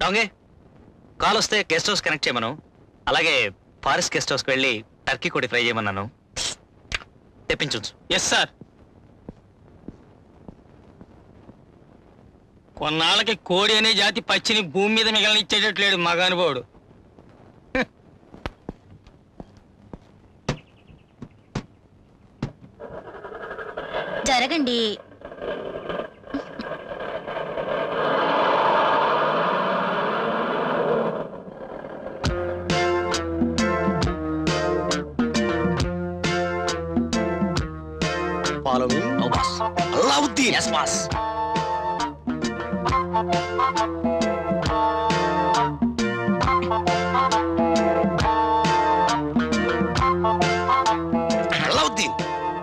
రాంగే call వస్తే guest house connect చేయమను అలాగే ఫారెస్ట్ గెస్ట్ హౌస్కి వెళ్ళి టర్కీ కొడి ఫ్రై చేయమన్నాను తెప్పించు ఎస్ సార్ కొన్నాళ్ళకి కోడి అనే జాతి పచ్చిని భూమి మీద మిగలనిచ్చేటట్లేడు మగానుభావుడు జరగండి follow me Allauddin yes boss Allauddin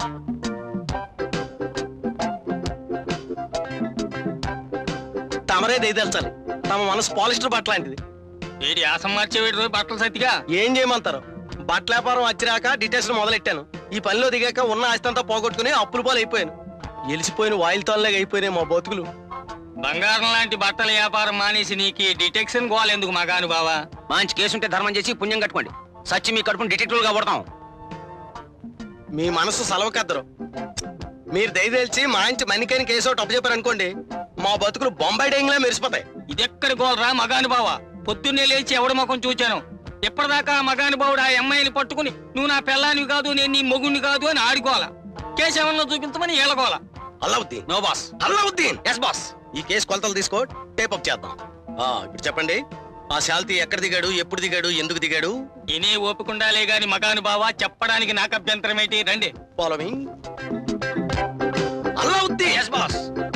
తమరే దయదల్చాలి తమ మనసు పాలిస్టర్ బట్ట లాంటిది వీడి ఆసం మార్చేవాడి రోజు బట్టలు సత్తిగా ఏం చేయమంటారు బట్టల వ్యాపారం వచ్చిరాక డిటెక్షన్ మొదలెట్టాను ఈ పనిలో దిగాక ఉన్న ఆస్తి అంతా పోగొట్టుకుని అప్పుల పాలు అయిపోయాను ఎలిసిపోయిన వాయిల్ తోనలాగా అయిపోయినాయి మా బతుకులు బంగారం లాంటి బట్టల వ్యాపారం మానేసి నీకు ఈ డిటెక్షన్ గోల్ ఎందుకు మగాను బావా మంచి కేసు ఉంటే ధర్మం చేసి పుణ్యం కట్టుకోండి సచ్చి మీ కడుపుని డిటెక్టివ్ గా పడతాం మీ మనసు సలవకద్దరు మీరు దయదేల్చి మా ఇంటి మణికని కేసు ఒకటి అప్పచెప్పారు అనుకోండి మా బతుకులు బొంబాయి డేంగ్లా మెరిసిపోతాయి ఇదెక్కడి గోల్రా మగాను బావా పొద్దున్నే లేచి ఎవడి ముఖం చూచాను ఎప్పటిదాకా ఆ మగాను బావుడు ఆ అమ్మాయిని పట్టుకుని నువ్వు నా పెళ్ళానివి కాదు నేను నీ మొగుణ్ణి కాదు అని ఆడుకోవాలా కేశవంలో చూపించమని ఏలకోవాలా Allauddin no boss Allauddin yes boss ఈ కేసు కొలతలు తీసుకో టేప్ అప్ చేద్దాం ఆ, ఇప్పుడు చెప్పండి ఆ శాల్తీ ఎక్కడ దిగాడు ఎప్పుడు దిగాడు ఎందుకు దిగాడు ఇనే ఓపికండాలే గాని మగాను బావా చెప్పడానికి నాకు అభ్యంతరం ఏంటి రండి ఫాలోయింగ్ అల్లావుద్దీన్ ఎస్ బాస్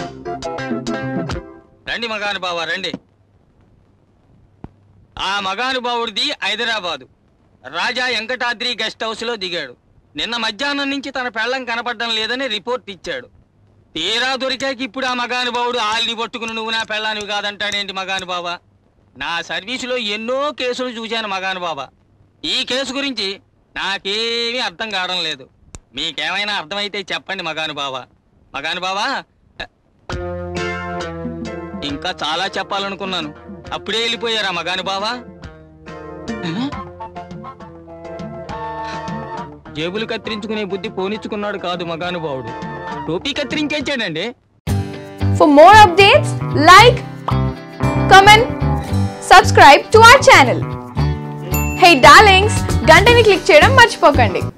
రండి మగాను బావా రండి ఆ మగానుభావుడిది హైదరాబాదు రాజా వెంకటాద్రి గెస్ట్ హౌస్ లో దిగాడు నిన్న మధ్యాహ్నం నుంచి తన పెళ్ళం కనపడడం లేదని రిపోర్ట్ ఇచ్చాడు తీరా దొరికాక ఇప్పుడు ఆ మగానుభావుడు ఆల్ని పట్టుకుని నువ్వు నా పెళ్ళానివి కాదంటాడేంటి మగానుభావ నా సర్వీసులో ఎన్నో కేసులు చూశాను మగానుభావ ఈ కేసు గురించి నాకేమీ అర్థం కావడం లేదు మీకేమైనా అర్థమైతే చెప్పండి మగానుభావ మగానుభావా ఇంకా చాలా చెప్పాలనుకున్నాను అప్పుడే వెళ్ళిపోయారా మగాను బావా జేబులు కత్తిరించుకునే బుద్ధి పోనిచ్చుకున్నాడు కాదు మగాను బావుడు టోపీ కత్తిరించేచ్చాడండి For more updates, like, comment, subscribe to our channel. Hey darlings, గంటని click చేయడం మర్చిపోకండి